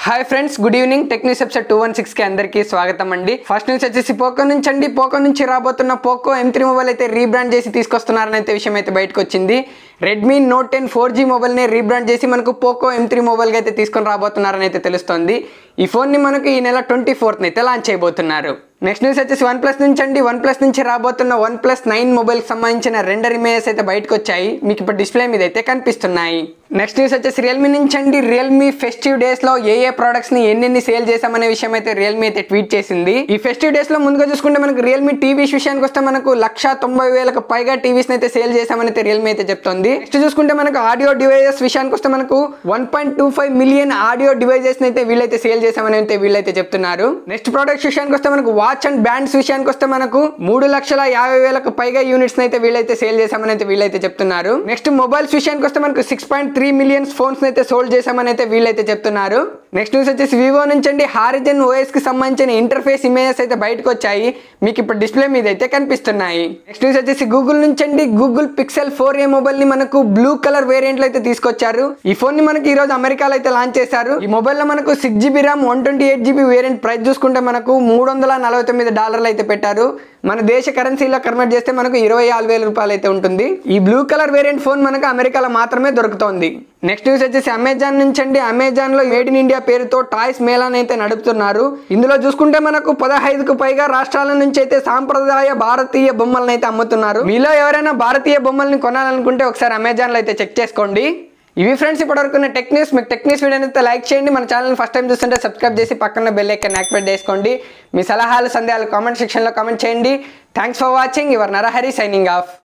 hi friends good evening techniques episode two one six కి అందరికీ స్వాగతం అండి ఫస్ట్ న్యూస్ వచ్చేసి పోకో నుంచి అండి పోకో నుంచి రాబోతున్న పోకో ఎం త్రీ మొబైల్ అయితే రీబ్రాండ్ చేసి తీసుకొస్తున్నారని అయితే విషయం అయితే బయటకు వచ్చింది Redmi note ten four G మొబైల్ని రీబ్రాండ్ చేసి మనకు పోకో ఎం త్రీ మొబైల్గా అయితే తీసుకొని రాబోతున్నారని అయితే తెలుస్తోంది ఈ ఫోన్ని మనకు ఈ నెల ట్వంటీ ఫోర్త్ అయితే లాంచ్ చేయబోతున్నారు నెక్స్ట్ న్యూస్ వచ్చేసి వన్ ప్లస్ నుంచి అండి వన్ ప్లస్ నుంచి రాబోతున్న వన్ ప్లస్ నైన్ మొబైల్కి సంబంధించిన రెండర్ ఇమేజెస్ అయితే బయటకు వచ్చాయి మీకు ఇప్పుడు డిస్ప్లే మీద అయితే కనిపిస్తున్నాయి నెక్స్ట్ న్యూస్ వచ్చేసి రియల్మీ నుంచి అండి రియల్మీ ఫెస్టివ్ డేస్ లో ఏ ఏ ప్రొడక్ట్స్ ని ఎన్నెన్ని సేల్ చేశామనే విషయం అయితే రియల్మీ అయితే ట్వీట్ చేసింది ఈ ఫెస్టివ్ డేస్ లో ముందుగా చూసుకుంటే మనకు రియల్మీ టీవీస్ విషయానికి వస్తే మనకు లక్ష తొంభై వేలకు పైగా టీవీస్ అయితే సేల్ చేశామని అయితే రియల్మీ అయితే చెప్తోంది నెక్స్ట్ చూసుకుంటే మనకు ఆడియో డివైజెస్ విషయానికి వస్తే మనకు one point two five million audio devices అయితే వీళ్ళైతే సేల్ చేశామని అయితే వీళ్ళైతే చెప్తున్నారు నెక్స్ట్ ప్రొడక్ట్స్ విషయానికి వస్తే మనకు వాచ్ అండ్ బ్యాండ్స్ విషయానికి వస్తే మనకు మూడు లక్షల యాభై వేలకు పైగా యూనిట్స్ అయితే వీళ్ళైతే సేల్ చేశామని అయితే వీళ్ళైతే చెప్తున్నారు నెక్స్ట్ మొబైల్స్ విషయానికి వస్తే మనకు six point three millions phones అయితే సోల్డ్ చేశామని అయితే వీళ్ళైతే చెప్తున్నారు నెక్స్ట్ న్యూస్ వచ్చేసి వివో నుంచి అండి హారిజన్ ఓఎస్ కి సంబంధించిన ఇంటర్ఫేస్ ఇమేజెస్ అయితే బయటకు వచ్చాయి మీకు ఇప్పుడు డిస్ప్లే మీద అయితే కనిపిస్తున్నాయి నెక్స్ట్ న్యూస్ వచ్చేసి గూగుల్ నుంచి అండి Google pixel four A mobile ని మనకు బ్లూ కలర్ వేరియంట్ లో అయితే తీసుకొచ్చారు ఈ ఫోన్ ని మనకి ఈ రోజు అమెరికాలో అయితే లాంచ్ చేశారు ఈ మొబైల్ లో మనకు six GB RAM one twenty eight GB variant price చూసుకుంటే మనకు మూడు వందల నలభై తొమ్మిది డాలర్లు అయితే పెట్టారు మన దేశ కరెన్సీలో కన్వర్ట్ చేస్తే మనకు ఇరవై ఆరు వేల రూపాయలు అయితే ఉంటుంది ఈ బ్లూ కలర్ వేరియంట్ ఫోన్ మనకు అమెరికాలో మాత్రమే దొరుకుతోంది నెక్స్ట్ న్యూస్ వచ్చేసి అమెజాన్ నుంచి అండి అమెజాన్ లో మేడ్ ఇన్ ఇండియా పేరుతో టాయ్స్ మేళాని అయితే నడుపుతున్నారు ఇందులో చూసుకుంటే మనకు పదహైదుకు పైగా రాష్ట్రాల నుంచి అయితే సాంప్రదాయ భారతీయ బొమ్మలను అయితే అమ్ముతున్నారు మీలో ఎవరైనా భారతీయ బొమ్మల్ని కొనాలనుకుంటే ఒకసారి అమెజాన్ లో అయితే చెక్ చేసుకోండి ఇవి ఫ్రెండ్స్ ఇప్పటివరకు ఉన్న టెక్ న్యూస్ మీకు టెక్ న్యూస్ వీడియో అయితే లైక్ చేయండి మన ఛానల్ ఫస్ట్ టైం చూస్తుంటే సబ్స్క్రైబ్ చేసి పక్కన బెల్ ఐకాన్ యాక్టివేట్ చేసుకోండి మీ సలహాలు సందేహాలు కామెంట్ సెక్షన్లో కామెంట్ చేయండి thanks for watching your Narahari signing of